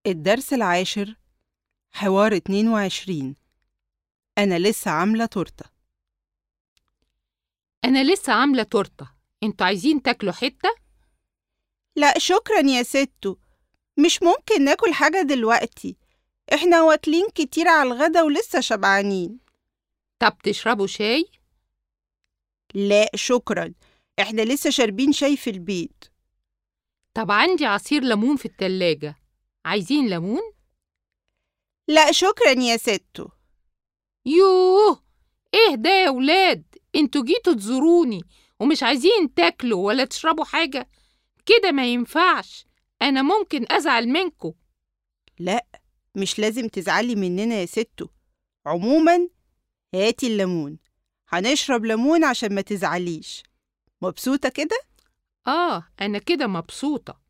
الدرس العاشر حوار 22 أنا لسه عاملة تورتة أنا لسه عاملة تورتة انتوا عايزين تاكلوا حتة؟ لا شكرا يا ستو مش ممكن ناكل حاجة دلوقتي احنا واكلين كتير على الغدا ولسه شبعانين طب تشربوا شاي؟ لا شكرا احنا لسه شاربين شاي في البيت طب عندي عصير ليمون في التلاجة عايزين ليمون؟ لا شكرا يا ستو يوه ايه ده يا ولاد انتوا جيتوا تزوروني ومش عايزين تاكلوا ولا تشربوا حاجة كده ما ينفعش أنا ممكن أزعل منكم لا مش لازم تزعلي مننا يا ستو عموما هاتي الليمون هنشرب ليمون عشان ما تزعليش مبسوطة كده؟ آه أنا كده مبسوطة